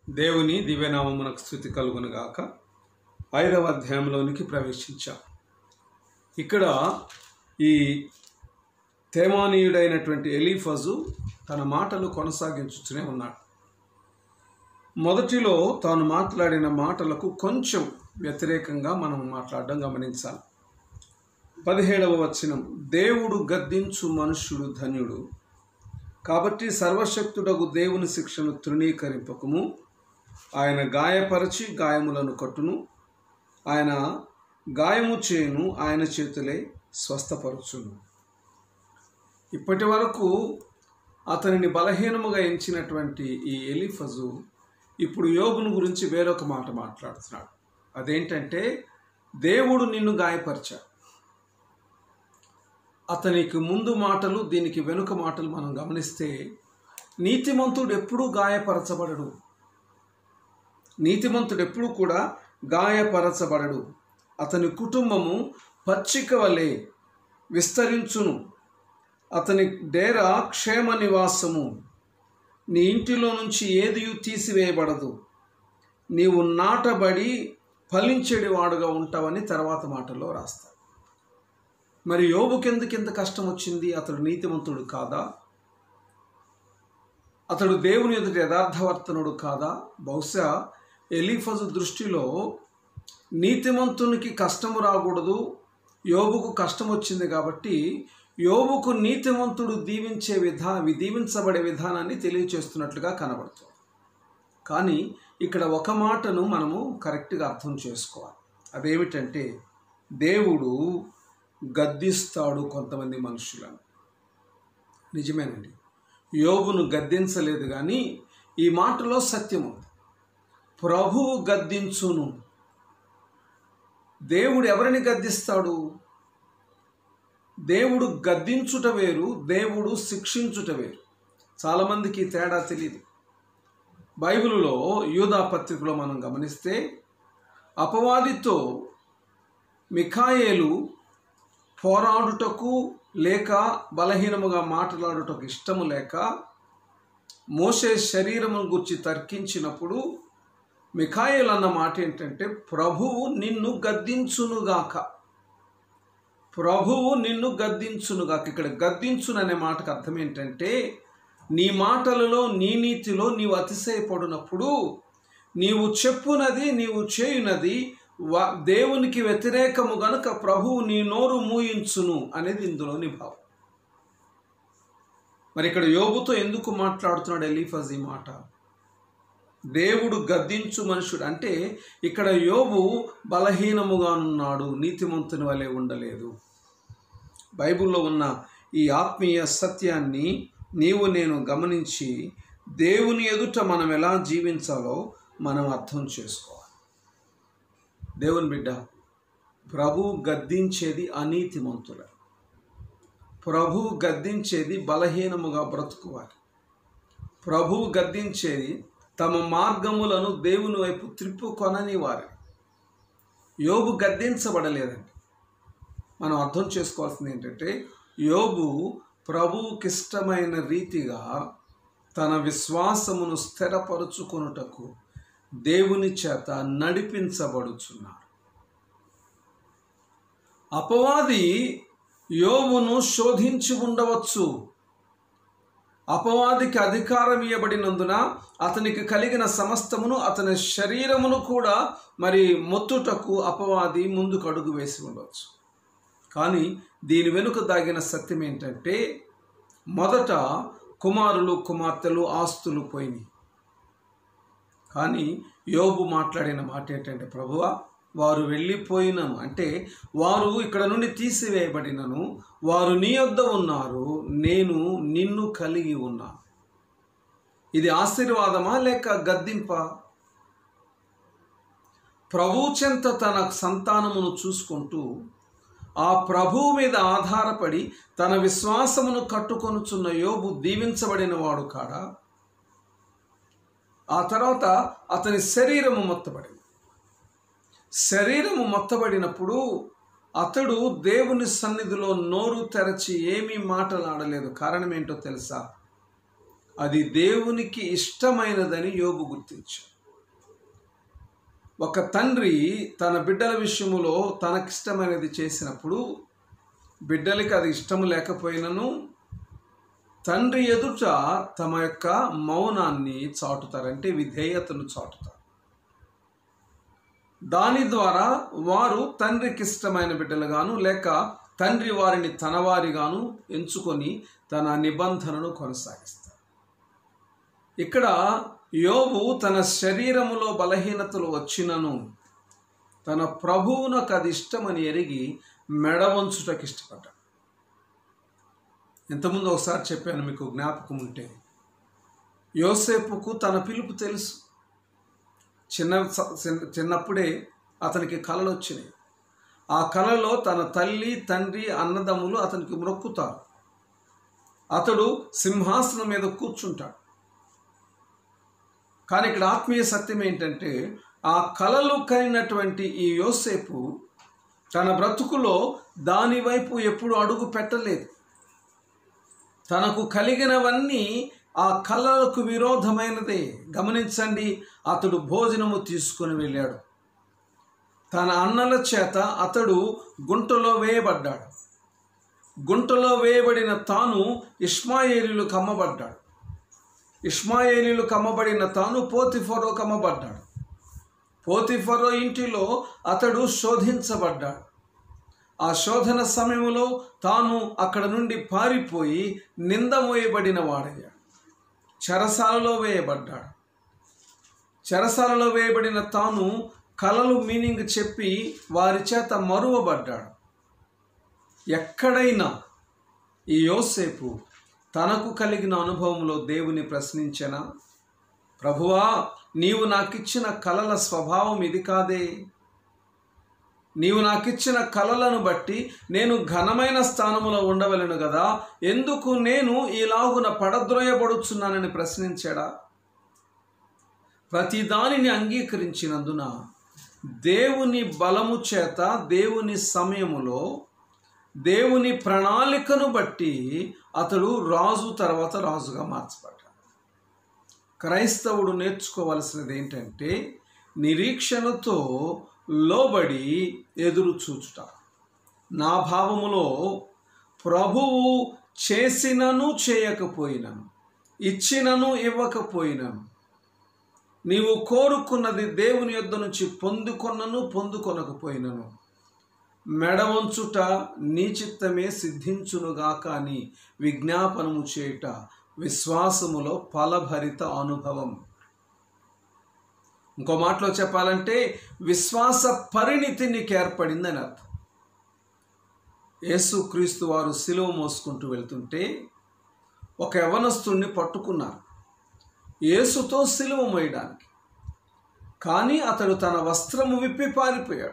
దేవుని దివ్యనామమునకు స్థుతి కలుగునుగాక ఐదవ అధ్యాయంలోనికి ప్రవేశించాం ఇక్కడ ఈ తేమానీయుడైనటువంటి ఎలీఫజు తన మాటలు కొనసాగించుతూనే ఉన్నాడు మొదటిలో తాను మాట్లాడిన మాటలకు కొంచెం వ్యతిరేకంగా మనం మాట్లాడడం గమనించాలి పదిహేడవ వచనం దేవుడు గద్దించు మనుష్యుడు ధన్యుడు కాబట్టి సర్వశక్తుడగు దేవుని శిక్షను తృణీకరింపకము ఆయన గాయపరచి గాయములను కట్టును ఆయన గాయము చేయును ఆయన చేతులే స్వస్థపరచును ఇప్పటి వరకు అతనిని బలహీనముగా ఎంచినటువంటి ఈ ఎలిఫజు ఇప్పుడు యోగును గురించి వేరొక మాట మాట్లాడుతున్నాడు అదేంటంటే దేవుడు నిన్ను గాయపరిచాడు అతనికి ముందు మాటలు దీనికి వెనుక మాటలు మనం గమనిస్తే నీతిమంతుడు ఎప్పుడూ గాయపరచబడడు నీతిమంతుడు ఎప్పుడూ కూడా గాయపరచబడడు అతని కుటుంబము పచ్చిక వలె విస్తరించును అతని డేరా క్షేమ నివాసము నీ ఇంటిలో నుంచి ఏది తీసివేయబడదు నీవు నాటబడి ఫలించేడి వాడుగా ఉంటావని తర్వాత మాటల్లో రాస్తాడు మరి యోబుకెందుకు ఎంత కష్టం వచ్చింది అతడు నీతిమంతుడు కాదా అతడు దేవుని ఎదుట యథార్థవర్తనుడు కాదా బహుశా ఎలీఫజు దృష్టిలో నీతిమంతునికి కష్టము రాకూడదు యోబుకు కష్టం వచ్చింది కాబట్టి యోబుకు నీతిమంతుడు దీవించే విధా దీవించబడే విధానాన్ని తెలియచేస్తున్నట్లుగా కనబడుతుంది కానీ ఇక్కడ ఒక మాటను మనము కరెక్ట్గా అర్థం చేసుకోవాలి అదేమిటంటే దేవుడు గద్దిస్తాడు కొంతమంది మనుషులను నిజమేనండి యోగును గద్దించలేదు కానీ ఈ మాటలో సత్యం ఉంది ప్రభువు గద్దించును దేవుడు ఎవరిని గద్దిస్తాడు దేవుడు గద్దించుట వేరు దేవుడు శిక్షించుట వేరు చాలామందికి తేడా తెలియదు బైబిలులో యూదా పత్రికలో మనం గమనిస్తే అపవాదితో మిఖాయేలు పోరాడుటకు లేక బలహీనముగా మాట్లాడుటకు ఇష్టము లేక మోసే శరీరమును గురించి తర్కించినప్పుడు మిఖాయిల్ అన్న మాట ఏంటంటే ప్రభువు నిన్ను గద్దించునుగాక ప్రభువు నిన్ను గద్దించునుగాక ఇక్కడ గద్దించును అనే మాటకు అర్థం ఏంటంటే నీ మాటలలో నీ నీతిలో నీవు అతిశయపడినప్పుడు నీవు చెప్పునది నీవు చేయునది దేవునికి వ్యతిరేకము గనుక ప్రభువు నీ నోరు మూయించును అనేది ఇందులోని భావం మరి ఇక్కడ యోబుతో ఎందుకు మాట్లాడుతున్నాడు ఎలీఫజ్ ఈ మాట దేవుడు గద్దించు మనుషుడు అంటే ఇక్కడ యోబు బలహీనముగా ఉన్నాడు నీతిమంతుని వలె ఉండలేదు బైబిల్లో ఉన్న ఈ ఆత్మీయ సత్యాన్ని నీవు నేను గమనించి దేవుని ఎదుట మనం ఎలా జీవించాలో మనం అర్థం చేసుకోవాలి దేవుని బిడ్డ ప్రభు గద్దించేది అనీతిమంతుల ప్రభు గద్దించేది బలహీనముగా బ్రతుకువాలి ప్రభు గద్దించేది తమ మార్గములను దేవుని వైపు త్రిప్పుకొనని వారి యోబు గద్దించబడలేదండి మనం అర్థం చేసుకోవాల్సింది ఏంటంటే యోబు ప్రభువుకిష్టమైన రీతిగా తన విశ్వాసమును స్థిరపరుచుకొనుటకు దేవుని చేత నడిపించబడుచున్నాడు అపవాది యోబును శోధించి ఉండవచ్చు అపవాదికి అధికారం ఇవ్వబడినందున అతనికి కలిగిన సమస్తమును అతని శరీరమును కూడా మరి మొత్తుటకు అపవాది ముందుకు అడుగు వేసి ఉండవచ్చు కానీ దీని వెనుక దాగిన సత్యం ఏంటంటే మొదట కుమారులు కుమార్తెలు ఆస్తులు పోయినాయి కానీ యోబు మాట్లాడిన మాట ఏంటంటే ప్రభువ వారు వెళ్ళిపోయినను అంటే వారు ఇక్కడ నుండి తీసివేయబడినను వారు నీ యొద్ద ఉన్నారు నేను నిన్ను కలిగి ఉన్నాను ఇది ఆశీర్వాదమా లేక గద్దింప ప్రభు చెంత తన సంతానమును చూసుకుంటూ ఆ ప్రభువు మీద ఆధారపడి తన విశ్వాసమును కట్టుకొనుచున్న యోబు దీవించబడిన వాడు కాడా ఆ తర్వాత అతని శరీరము మొత్తబడింది శరీరము మొత్తబడినప్పుడు అతడు దేవుని సన్నిధిలో నోరు తెరచి ఏమీ మాటలాడలేదు కారణం ఏంటో తెలుసా అది దేవునికి ఇష్టమైనదని యోబు గుర్తించాడు ఒక తండ్రి తన బిడ్డల విషయములో తనకిష్టమైనది చేసినప్పుడు బిడ్డలకి అది ఇష్టం లేకపోయినను తండ్రి ఎదుట తమ యొక్క మౌనాన్ని చాటుతారంటే విధేయతను చాటుతారు దాని ద్వారా వారు తండ్రికి ఇష్టమైన బిడ్డలుగాను లేక తండ్రి వారిని తనవారిగాను ఎంచుకొని తన నిబంధనను కొనసాగిస్తారు ఇక్కడ యోబు తన శరీరములో బలహీనతలు వచ్చినను తన ప్రభువునకు అది ఇష్టమని ఎరిగి మెడ వంచుటకు ఇష్టపడ్డాడు ఇంతకుముందు ఒకసారి చెప్పాను మీకు జ్ఞాపకం ఉంటే యోసేపుకు తన పిలుపు తెలుసు చిన్న చిన్న- చిన్నప్పుడే అతనికి కళలు వచ్చినాయి ఆ కళలో తన తల్లి తండ్రి అన్నదమ్ములు అతనికి మొక్కుతారు అతడు సింహాసనం మీద కూర్చుంటాడు కానీ ఇక్కడ ఆత్మీయ సత్యం ఏంటంటే ఆ కళలు కనినటువంటి ఈ యోసేపు తన బ్రతుకులో దాని వైపు ఎప్పుడు అడుగు పెట్టలేదు తనకు కలిగినవన్నీ ఆ కళలకు విరోధమైనదే గమనించండి అతడు భోజనము తీసుకొని వెళ్ళాడు తన అన్నల చేత అతడు గుంటలో వేయబడ్డాడు గుంటలో వేయబడిన తాను ఇష్మాయేలీలు కమ్మబడ్డాడు ఇష్మాయేలీలు కమ్మబడిన తాను పోతిఫరో కమ్మబడ్డాడు పోతిఫరో ఇంటిలో అతడు శోధించబడ్డాడు ఆ శోధన సమయంలో తాను అక్కడ నుండి పారిపోయి నింద మోయబడిన వాడయ్యాడు చెరసాలలో వేయబడ్డాడు చెరసాలలో వేయబడిన తాను కలలు మీనింగ్ చెప్పి వారి చేత మరువబడ్డాడు ఎక్కడైనా ఈ యోసేపు తనకు కలిగిన అనుభవంలో దేవుని ప్రశ్నించనా ప్రభువా నీవు నాకిచ్చిన కలల స్వభావం ఇది కాదే నీవు నాకిచ్చిన కలలను బట్టి నేను ఘనమైన స్థానములో ఉండవలను కదా ఎందుకు నేను ఈలాగున పడద్రోయబడుచున్నానని ప్రశ్నించాడా ప్రతి దానిని అంగీకరించినందున దేవుని బలము చేత దేవుని సమయములో దేవుని ప్రణాళికను బట్టి అతడు రాజు తర్వాత రాజుగా మార్చబడ్డాడు క్రైస్తవుడు నేర్చుకోవలసినది ఏంటంటే నిరీక్షణతో లోబడి ఎదురు చూచుట నా భావములో ప్రభువు చేసినను చేయకపోయినను ఇచ్చినను ఇవ్వకపోయినను నీవు కోరుకున్నది దేవుని యొద్ద నుంచి పొందుకొన్నను పొందుకొనకపోయినను మెడవంచుట నీ చిత్తమే సిద్ధించునుగాక అని విజ్ఞాపనము చేయుట విశ్వాసములో ఫలభరిత అనుభవం ఇంకో మాటలో చెప్పాలంటే విశ్వాస పరిణితి నీకు ఏర్పడిందని అర్థం యేసుక్రీస్తు వారు సిలువ మోసుకుంటూ వెళ్తుంటే ఒక యవనస్తుణ్ణి పట్టుకున్నారు యేసుతో సిలువ మోయడానికి కానీ అతడు తన వస్త్రము విప్పి పారిపోయాడు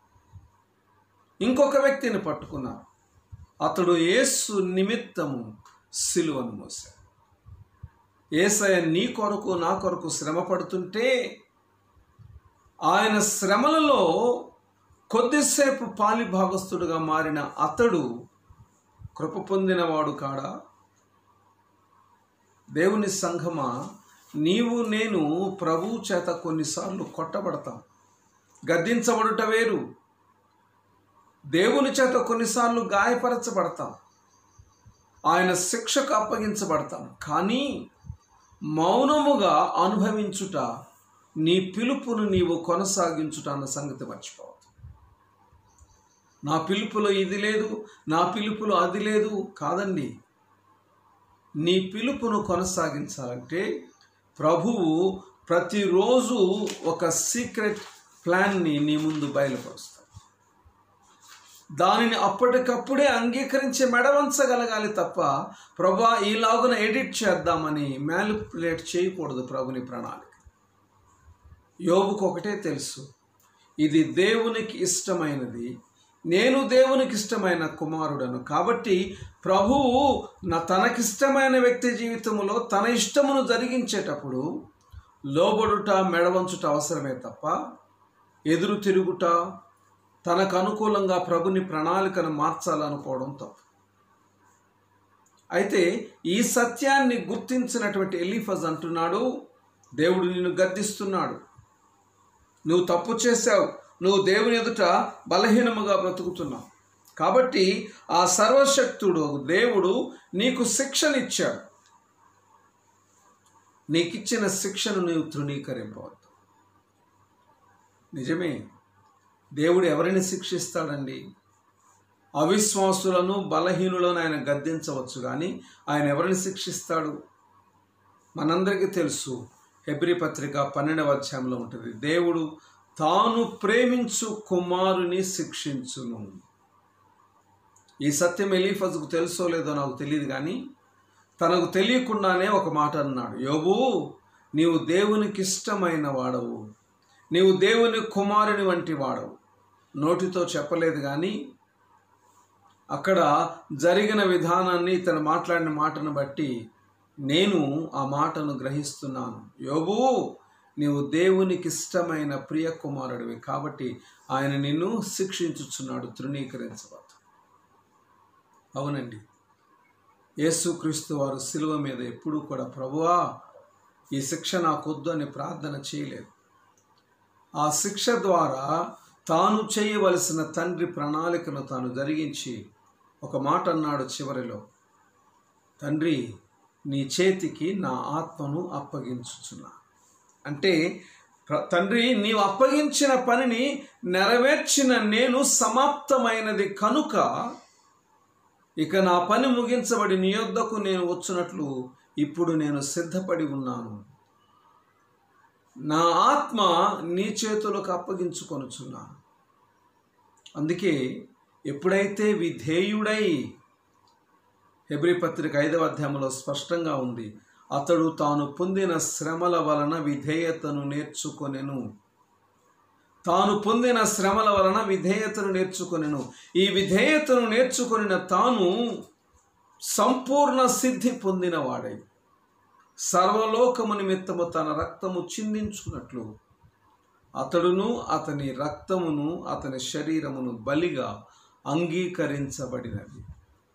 ఇంకొక వ్యక్తిని పట్టుకున్నారు అతడు యేసు నిమిత్తము సిలువను మోశాడు ఏసయ నీ కొరకు నా కొరకు శ్రమ పడుతుంటే ఆయన శ్రమలలో కొద్దిసేపు పాలిభాగస్తుడుగా మారిన అతడు కృప పొందినవాడు కాడా దేవుని సంఘమా నీవు నేను ప్రభువు చేత కొన్నిసార్లు కొట్టబడతాం గద్దించబడుట వేరు దేవుని చేత కొన్నిసార్లు గాయపరచబడతాం ఆయన శిక్షకు అప్పగించబడతాం కానీ మౌనముగా అనుభవించుట నీ పిలుపును నీవు కొనసాగించుట అన్న సంగతి మర్చిపోవద్దు నా పిలుపులో ఇది లేదు నా పిలుపులో అది లేదు కాదండి నీ పిలుపును కొనసాగించాలంటే ప్రభువు ప్రతిరోజు ఒక సీక్రెట్ ప్లాన్ని నీ ముందు బయలుపరుస్తాడు దానిని అప్పటికప్పుడే అంగీకరించి మెడవంచగలగాలి తప్ప ప్రభా ఈలాగున ఎడిట్ చేద్దామని మ్యాలిపులేట్ చేయకూడదు ప్రభుని ప్రణాళిక యోబుకు ఒకటే తెలుసు ఇది దేవునికి ఇష్టమైనది నేను దేవునికి ఇష్టమైన కుమారుడను కాబట్టి ప్రభువు నా తనకిష్టమైన వ్యక్తి జీవితంలో తన ఇష్టమును జరిగించేటప్పుడు లోబడుట మెడవంచుట అవసరమే తప్ప ఎదురు తిరుగుట తనకు అనుకూలంగా ప్రభుని ప్రణాళికను మార్చాలనుకోవడం తప్పు అయితే ఈ సత్యాన్ని గుర్తించినటువంటి ఎలీఫజ్ అంటున్నాడు దేవుడు నిన్ను గద్దిస్తున్నాడు నువ్వు తప్పు చేశావు నువ్వు దేవుని ఎదుట బలహీనముగా బ్రతుకుతున్నావు కాబట్టి ఆ సర్వశక్తుడు దేవుడు నీకు శిక్షనిచ్చాడు నీకిచ్చిన శిక్షను నీవు తృణీకరింపవద్దు నిజమే దేవుడు ఎవరిని శిక్షిస్తాడండి అవిశ్వాసులను బలహీనులను ఆయన గద్దించవచ్చు కానీ ఆయన ఎవరిని శిక్షిస్తాడు మనందరికీ తెలుసు హెబ్రి పత్రిక పన్నెండవ అధ్యాయంలో ఉంటుంది దేవుడు తాను ప్రేమించు కుమారుని శిక్షించును ఈ సత్యం ఎలీఫజ్కు తెలుసో లేదో నాకు తెలియదు కానీ తనకు తెలియకుండానే ఒక మాట అన్నాడు యోబు నీవు దేవునికి ఇష్టమైన వాడవు నీవు దేవుని కుమారుని వంటి వాడవు నోటితో చెప్పలేదు కానీ అక్కడ జరిగిన విధానాన్ని తను మాట్లాడిన మాటను బట్టి నేను ఆ మాటను గ్రహిస్తున్నాను యోబు నీవు దేవునికి ఇష్టమైన ప్రియ కుమారుడివి కాబట్టి ఆయన నిన్ను శిక్షించుచున్నాడు తృణీకరించవద్దు అవునండి యేసుక్రీస్తు వారు శిలువ మీద ఎప్పుడూ కూడా ప్రభువా ఈ శిక్ష నాకొద్దు అని ప్రార్థన చేయలేదు ఆ శిక్ష ద్వారా తాను చేయవలసిన తండ్రి ప్రణాళికను తాను జరిగించి ఒక మాట అన్నాడు చివరిలో తండ్రి నీ చేతికి నా ఆత్మను అప్పగించుచున్నా అంటే ప్ర- తండ్రి నీవు అప్పగించిన పనిని నెరవేర్చిన నేను సమాప్తమైనది కనుక ఇక నా పని ముగించబడి నీ యొద్దకు నేను వచ్చినట్లు ఇప్పుడు నేను సిద్ధపడి ఉన్నాను నా ఆత్మ నీ చేతులకు అప్పగించుకొనుచున్నాను అందుకే ఎప్పుడైతే విధేయుడై హెబ్రి పత్రిక ఐదవ అధ్యాయంలో స్పష్టంగా ఉంది అతడు తాను పొందిన శ్రమల వలన విధేయతను నేర్చుకొనెను తాను పొందిన శ్రమల వలన విధేయతను నేర్చుకొనెను ఈ విధేయతను నేర్చుకొనిన తాను సంపూర్ణ సిద్ధి పొందిన వాడై సర్వలోకము నిమిత్తము తన రక్తము చిందించుకున్నట్లు అతడును అతని రక్తమును అతని శరీరమును బలిగా అంగీకరించబడినది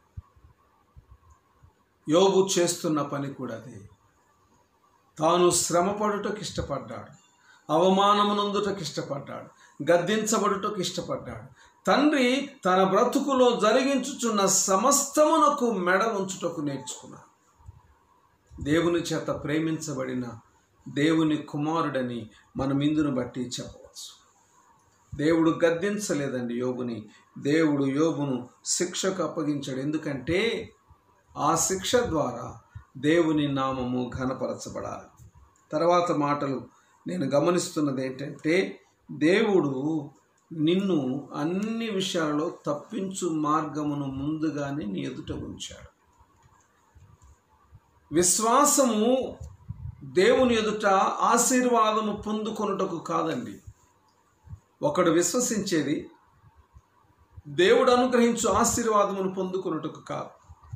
యోబు చేస్తున్న పని కూడా అదే తాను శ్రమపడుటకు ఇష్టపడ్డాడు అవమానమునందుటకు ఇష్టపడ్డాడు గద్దించబడుటకు ఇష్టపడ్డాడు తండ్రి తన బ్రతుకులో జరిగించుచున్న సమస్తమునకు మెడ ఉంచుటకు నేర్చుకున్నాడు దేవుని చేత ప్రేమించబడిన దేవుని కుమారుడని మనం ఇందును బట్టి చెప్పవచ్చు దేవుడు గద్దించలేదండి యోబుని దేవుడు యోబును శిక్షకు అప్పగించాడు ఎందుకంటే ఆ శిక్ష ద్వారా దేవుని నామము ఘనపరచబడాలి తర్వాత మాటలు నేను గమనిస్తున్నది ఏంటంటే దేవుడు నిన్ను అన్ని విషయాలలో తప్పించు మార్గమును ముందుగానే నీ ఎదుట ఉంచాడు విశ్వాసము దేవుని ఎదుట ఆశీర్వాదము పొందుకొనుటకు కాదండి ఒకడు విశ్వసించేది దేవుడు అనుగ్రహించు ఆశీర్వాదమును పొందుకొనుటకు కాదు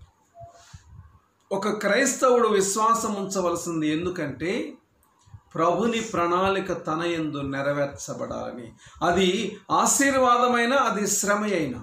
ఒక క్రైస్తవుడు విశ్వాసం ఉంచవలసింది ఎందుకంటే ప్రభుని ప్రణాళిక తన యందు నెరవేర్చబడాలని అది ఆశీర్వాదమైన అది శ్రమ అయినా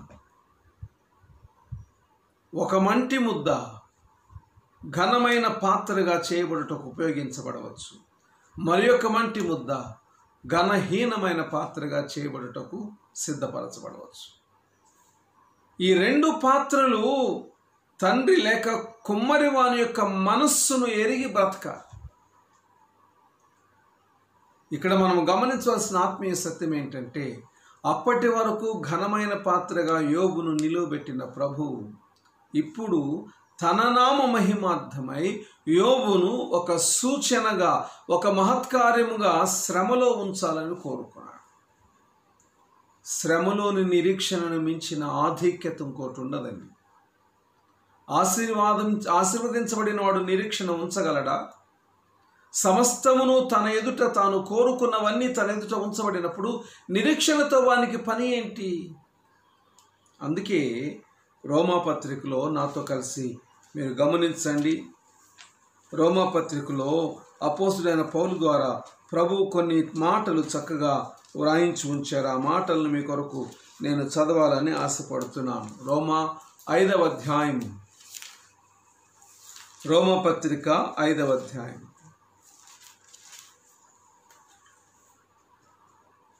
ఒక మంటి ముద్ద ఘనమైన పాత్రగా చేయబడుటకు ఉపయోగించబడవచ్చు మరి ఒక మంటి ముద్ద ఘనహీనమైన పాత్రగా చేయబడుటకు సిద్ధపరచబడవచ్చు ఈ రెండు పాత్రలు తండ్రి లేక కుమ్మరి వాని యొక్క మనస్సును ఎరిగి బ్రతకాలి ఇక్కడ మనం గమనించవలసిన ఆత్మీయ సత్యం ఏంటంటే అప్పటి వరకు ఘనమైన పాత్రగా యోబును నిలువబెట్టిన ప్రభు ఇప్పుడు తన నామ మహిమార్థమై యోబును ఒక సూచనగా ఒక మహత్కార్యముగా శ్రమలో ఉంచాలని కోరుకున్నాడు శ్రమలోని నిరీక్షణను మించిన ఆధిక్యత ఇంకోటి ఉండదండి ఆశీర్వాదం ఆశీర్వదించబడిన వాడు నిరీక్షణ ఉంచగలడా సమస్తమును తన ఎదుట తాను కోరుకున్నవన్నీ తన ఎదుట ఉంచబడినప్పుడు నిరీక్షణతో వానికి పని ఏంటి అందుకే రోమాపత్రికలో నాతో కలిసి మీరు గమనించండి రోమాపత్రికలో అపోసుడైన పౌలు ద్వారా ప్రభు కొన్ని మాటలు చక్కగా వ్రాయించి ఉంచారు ఆ మాటలను మీ కొరకు నేను చదవాలని ఆశపడుతున్నాను రోమా ఐదవ అధ్యాయం రోమపత్రిక ఐదవ అధ్యాయం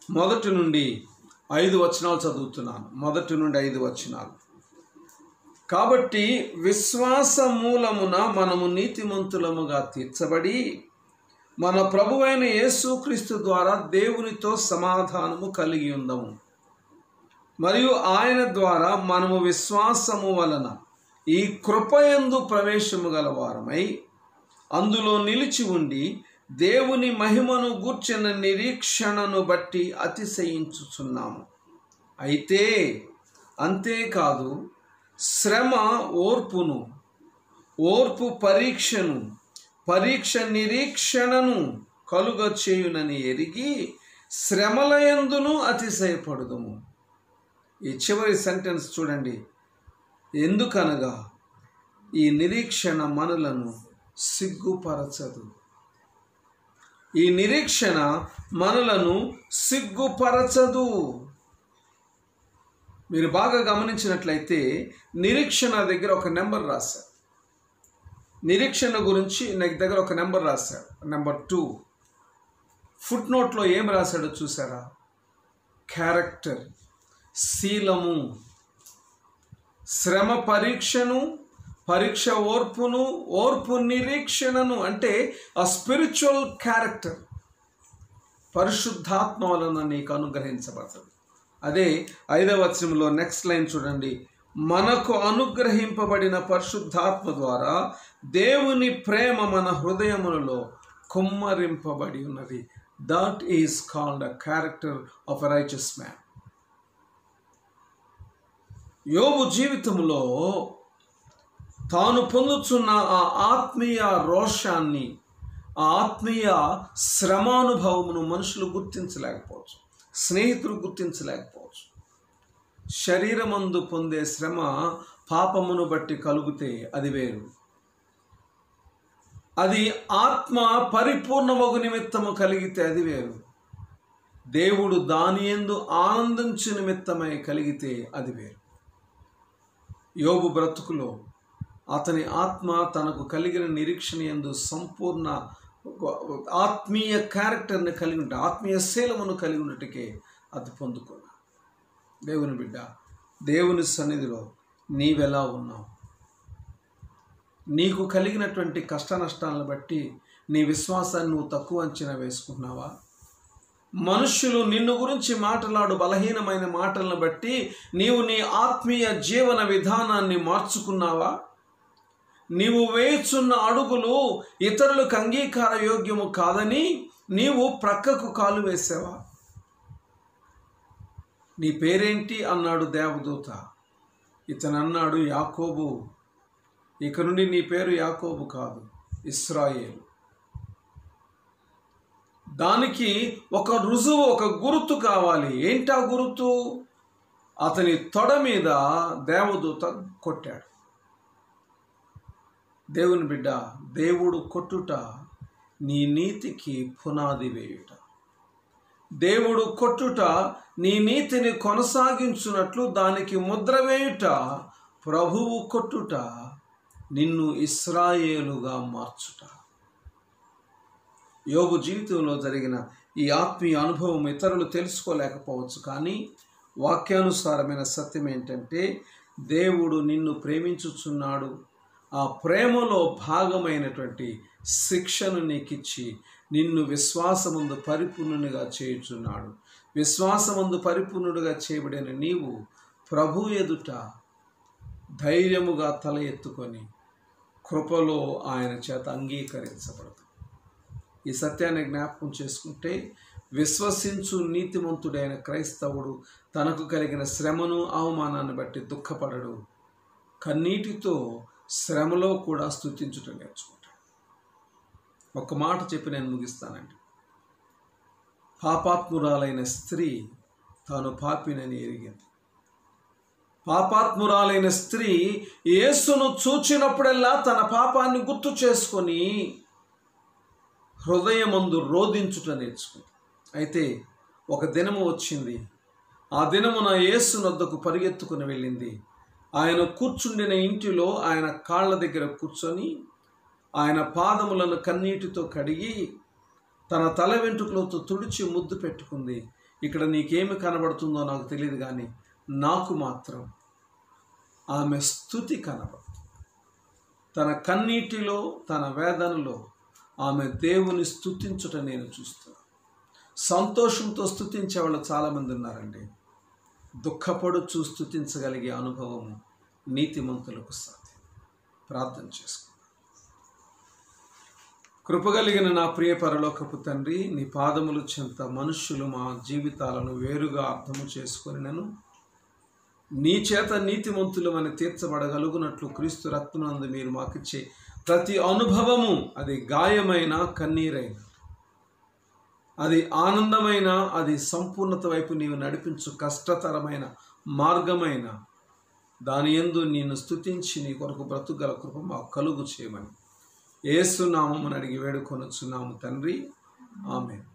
మొదటి నుండి ఐదు వచనాలు చదువుతున్నాను మొదటి నుండి ఐదు వచనాలు కాబట్టి విశ్వాస మూలమున మనము నీతిమంతులముగా తీర్చబడి మన ప్రభువైన యేసుక్రీస్తు ద్వారా దేవునితో సమాధానము కలిగి ఉందము మరియు ఆయన ద్వారా మనము విశ్వాసము వలన ఈ కృపయందు ప్రవేశము గల వారమై అందులో నిలిచి ఉండి దేవుని మహిమను గూర్చిన నిరీక్షణను బట్టి అతిశయించుచున్నాము అయితే అంతేకాదు శ్రమ ఓర్పును ఓర్పు పరీక్షను పరీక్ష నిరీక్షణను కలుగ చేయునని ఎరిగి శ్రమలయందును అతిశయపడుదుము ఈ చివరి సెంటెన్స్ చూడండి ఎందుకనగా ఈ నిరీక్షణ మనలను సిగ్గుపరచదు ఈ నిరీక్షణ మనలను సిగ్గుపరచదు మీరు బాగా గమనించినట్లయితే నిరీక్షణ దగ్గర ఒక నెంబర్ రాశారు నిరీక్షణ గురించి నాకు దగ్గర ఒక నెంబర్ రాశాడు నెంబర్ టూ ఫుట్ నోట్లో ఏం రాశాడో చూసారా క్యారెక్టర్ శీలము శ్రమ పరీక్షను పరీక్ష ఓర్పును ఓర్పు నిరీక్షణను అంటే ఆ స్పిరిచువల్ క్యారెక్టర్ పరిశుద్ధాత్మ వలన నీకు అనుగ్రహించబడుతుంది అదే ఐదవ వచనంలో నెక్స్ట్ లైన్ చూడండి మనకు అనుగ్రహింపబడిన పరిశుద్ధాత్మ ద్వారా దేవుని ప్రేమ మన హృదయములలో కుమ్మరింపబడి ఉన్నది that is called a character of a righteous man యోబు జీవితంలో తాను పొందుతున్న ఆ ఆత్మీయ రోషాన్ని ఆ ఆత్మీయ శ్రమానుభవమును మనుషులు గుర్తించలేకపోవచ్చు స్నేహితులు గుర్తించలేకపోవచ్చు శరీరమందు పొందే శ్రమ పాపమును బట్టి కలిగితే అది వేరు అది ఆత్మ పరిపూర్ణమగు నిమిత్తము కలిగితే అది వేరు దేవుడు దాని ఎందు ఆనందించు నిమిత్తమై కలిగితే అది వేరు యోబు బ్రతుకులో అతని ఆత్మ తనకు కలిగిన నిరీక్షణ ఎందు సంపూర్ణ ఆత్మీయ క్యారెక్టర్ని కలిగి ఉంటే ఆత్మీయ శీలమును కలిగి ఉన్నట్టుకే అది పొందుకున్నా దేవుని బిడ్డ దేవుని సన్నిధిలో నీవెలా ఉన్నావు నీకు కలిగినటువంటి కష్ట నష్టాలను బట్టి నీ విశ్వాసాన్ని నువ్వు తక్కువ అంచనా వేసుకున్నావా మనుష్యులు నిన్ను గురించి మాట్లాడు బలహీనమైన మాటలను బట్టి నీవు నీ ఆత్మీయ జీవన విధానాన్ని మార్చుకున్నావా నీవు వేయుచున్న అడుగులు ఇతరులకు అంగీకార యోగ్యము కాదని నీవు ప్రక్కకు కాలు వేసావా నీ పేరేంటి అన్నాడు దేవదూత ఇతను అన్నాడు యాకోబు ఇక నుండి నీ పేరు యాకోబు కాదు ఇస్రాయేల్ దానికి ఒక రుజువు ఒక గుర్తు కావాలి ఏంటా గుర్తు అతని తొడ మీద దేవదూత కొట్టాడు దేవుని బిడ్డ దేవుడు కొట్టుట నీ నీతికి పునాది వేయుట దేవుడు కొట్టుట నీ నీతిని కొనసాగించున్నట్లు దానికి ముద్ర వేయుట ప్రభువు కొట్టుట నిన్ను ఇస్రాయేలుగా మార్చుట యోగు జీవితంలో జరిగిన ఈ ఆత్మీయ అనుభవం ఇతరులు తెలుసుకోలేకపోవచ్చు కానీ వాక్యానుసారమైన సత్యం ఏంటంటే దేవుడు నిన్ను ప్రేమించుచున్నాడు ఆ ప్రేమలో భాగమైనటువంటి శిక్షను నీకిచ్చి నిన్ను విశ్వాసముందు పరిపూర్ణునిగా చేయుచున్నాడు విశ్వాసముందు పరిపూర్ణుడిగా చేయబడిన నీవు ప్రభు ఎదుట ధైర్యముగా తల ఎత్తుకొని కృపలో ఆయన చేత అంగీకరించబడదు ఈ సత్యాన్ని జ్ఞాపకం చేసుకుంటే విశ్వసించు నీతిమంతుడైన క్రైస్తవుడు తనకు కలిగిన శ్రమను అవమానాన్ని బట్టి దుఃఖపడడు కన్నీటితో శ్రమలో కూడా స్థుతించుట నేర్చుకుంటాడు ఒక మాట చెప్పి నేను ముగిస్తానండి పాపాత్మురాలైన స్త్రీ తాను పాపినని ఎరిగింది పాపాత్మురాలైన స్త్రీ యేసును చూచినప్పుడల్లా తన పాపాన్ని గుర్తు చేసుకొని హృదయమందు రోధించుట నేర్చుకుంది అయితే ఒక దినము వచ్చింది ఆ దినమున యేసు నొద్దకు పరిగెత్తుకుని వెళ్ళింది ఆయన కూర్చుండిన ఇంటిలో ఆయన కాళ్ళ దగ్గర కూర్చొని ఆయన పాదములను కన్నీటితో కడిగి తన తల వెంట్రుకలతో తుడిచి ముద్దు పెట్టుకుంది ఇక్కడ నీకేమి కనబడుతుందో నాకు తెలియదు కానీ నాకు మాత్రం ఆమె స్థుతి కనబడుతుంది తన కన్నీటిలో తన వేదనలో ఆమె దేవుని స్థుతించుట నేను చూస్తాను సంతోషంతో స్థుతించే వాళ్ళు చాలామంది ఉన్నారండి దుఃఖపడుచు స్థుతించగలిగే అనుభవం నీతిమంతులకు సాధ్యం ప్రార్థన చేసుకుందాం కృపగలిగిన నా ప్రియ పరలోకపు తండ్రి నీ పాదములు చెంత మనుష్యులు మా జీవితాలను వేరుగా అర్థము చేసుకొని నేను నీ చేత నీతిమంతులు అని తీర్చబడగలుగునట్లు క్రీస్తు రక్తమునందు మీరు మాకిచ్చే ప్రతి అనుభవము అది గాయమైన కన్నీరైన అది ఆనందమైన అది సంపూర్ణత వైపు నీవు నడిపించు కష్టతరమైన మార్గమైన దాని ఎందు నేను స్తుతించి నీ కొరకు బ్రతుగల కృప మాకు కలుగు చేయమని ఏసునామమును అడిగి వేడుకొనొచ్చున్నాము తండ్రి ఆమె